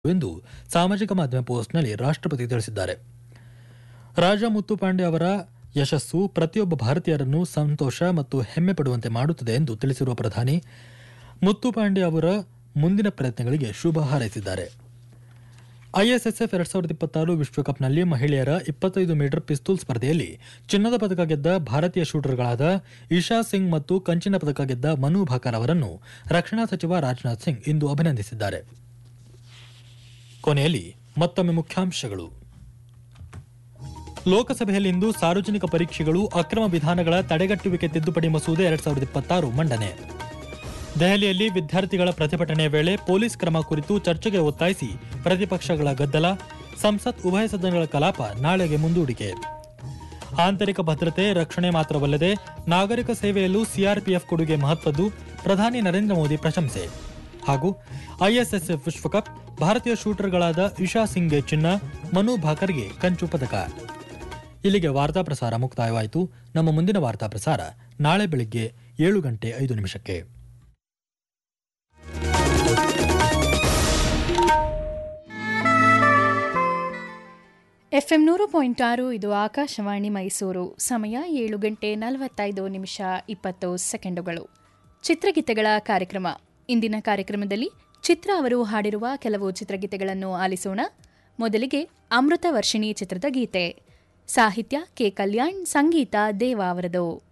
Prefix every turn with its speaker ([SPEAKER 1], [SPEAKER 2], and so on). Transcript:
[SPEAKER 1] ಎಂದು ಸಾಮಾಜಿಕ ಮಾಧ್ಯಮ ಪೋಸ್ಟ್ನಲ್ಲಿ ರಾಷ್ಟ್ರಪತಿ ತಿಳಿಸಿದ್ದಾರೆ ರಾಜ ಮುತ್ತುಪಾಂಡೆ ಅವರ ಯಶಸ್ಸು ಪ್ರತಿಯೊಬ್ಬ ಭಾರತೀಯರನ್ನು ಸಂತೋಷ ಮತ್ತು ಹೆಮ್ಮೆ ಪಡುವಂತೆ ಮಾಡುತ್ತದೆ ಎಂದು ತಿಳಿಸಿರುವ ಪ್ರಧಾನಿ ಮುತ್ತುಪಾಂಡೆ ಅವರ ಮುಂದಿನ ಪ್ರಯತ್ನಗಳಿಗೆ ಶುಭ ಹಾರೈಸಿದ್ದಾರೆ ಐಎಸ್ಎಸ್ಎಫ್ ಎರಡ್ ಸಾವಿರದ ಇಪ್ಪತ್ತಾರು ವಿಶ್ವಕಪ್ನಲ್ಲಿ ಮಹಿಳೆಯರ ಇಪ್ಪತ್ತೈದು ಮೀಟರ್ ಪಿಸ್ತೂಲ್ ಸ್ಪರ್ಧೆಯಲ್ಲಿ ಚಿನ್ನದ ಪದಕ ಗೆದ್ದ ಭಾರತೀಯ ಶೂಟರ್ಗಳಾದ ಇಶಾ ಸಿಂಗ್ ಮತ್ತು ಕಂಚಿನ ಪದಕ ಗೆದ್ದ ಮನು ಭಾಕರ್ ಅವರನ್ನು ರಕ್ಷಣಾ ಸಚಿವ ರಾಜನಾಥ್ ಸಿಂಗ್ ಇಂದು ಅಭಿನಂದಿಸಿದ್ದಾರೆ ಕೊನೆಯಲ್ಲಿ ಮತ್ತೊಮ್ಮೆ ಮುಖ್ಯಾಂಶಗಳು ಲೋಕಸಭೆಯಲ್ಲಿಂದು ಸಾರ್ವಜನಿಕ ಪರೀಕ್ಷೆಗಳು ಅಕ್ರಮ ವಿಧಾನಗಳ ತಡೆಗಟ್ಟುವಿಕೆ ತಿದ್ದುಪಡಿ ಮಸೂದೆ ಎರಡ್ ಸಾವಿರದ ಇಪ್ಪತ್ತಾರು ಮಂಡನೆ ದೆಹಲಿಯಲ್ಲಿ ವಿದ್ಯಾರ್ಥಿಗಳ ಪ್ರತಿಭಟನೆ ವೇಳೆ ಪೊಲೀಸ್ ಕ್ರಮ ಕುರಿತು ಚರ್ಚೆಗೆ ಒತ್ತಾಯಿಸಿ ಪ್ರತಿಪಕ್ಷಗಳ ಗದ್ದಲ ಸಂಸತ್ ಉಭಯ ಸದನಗಳ ಕಲಾಪ ನಾಳೆಗೆ ಮುಂದೂಡಿಕೆ ಆಂತರಿಕ ಭದ್ರತೆ ರಕ್ಷಣೆ ಮಾತ್ರವಲ್ಲದೆ ನಾಗರಿಕ ಸೇವೆಯಲ್ಲೂ ಸಿಆರ್ಪಿಎಫ್ ಕೊಡುಗೆ ಮಹತ್ವದ್ದು ಪ್ರಧಾನಿ ನರೇಂದ್ರ ಮೋದಿ ಪ್ರಶಂಸೆ ಹಾಗೂ ಐಎಸ್ಎಸ್ಎಫ್ ವಿಶ್ವಕಪ್ ಭಾರತೀಯ ಶೂಟರ್ಗಳಾದ ಇಶಾ ಸಿಂಗ್ಗೆ ಚಿನ್ನ ಮನು ಭಾಕರ್ಗೆ ಕಂಚು ಪದಕ ಇಲ್ಲಿಗೆ ವಾರ್ತಾ ಪ್ರಸಾರ ಮುಕ್ತಾಯವಾಯಿತು ನಮ್ಮ ಮುಂದಿನ ವಾರ್ತಾ ಪ್ರಸಾರ ನಾಳೆ ಬೆಳಿಗ್ಗೆ ಏಳು ಗಂಟೆ ಐದು ನಿಮಿಷಕ್ಕೆ
[SPEAKER 2] ಎಫ್ಎಂ ನೂರು ಪಾಯಿಂಟ್ ಆರು ಇದು ಆಕಾಶವಾಣಿ ಮೈಸೂರು ಸಮಯ ಏಳು ಗಂಟೆ ನಲವತ್ತೈದು ನಿಮಿಷ ಇಪ್ಪತ್ತು ಸೆಕೆಂಡುಗಳು ಚಿತ್ರಗೀತೆಗಳ ಕಾರ್ಯಕ್ರಮ ಇಂದಿನ ಕಾರ್ಯಕ್ರಮದಲ್ಲಿ ಚಿತ್ರ ಅವರು ಹಾಡಿರುವ ಕೆಲವು ಚಿತ್ರಗೀತೆಗಳನ್ನು ಆಲಿಸೋಣ ಮೊದಲಿಗೆ ಅಮೃತ ವರ್ಷಿಣಿ ಚಿತ್ರದ ಗೀತೆ ಸಾಹಿತ್ಯ ಕೆ ಕಲ್ಯಾಣ್ ಸಂಗೀತ ದೇವ ಅವರದು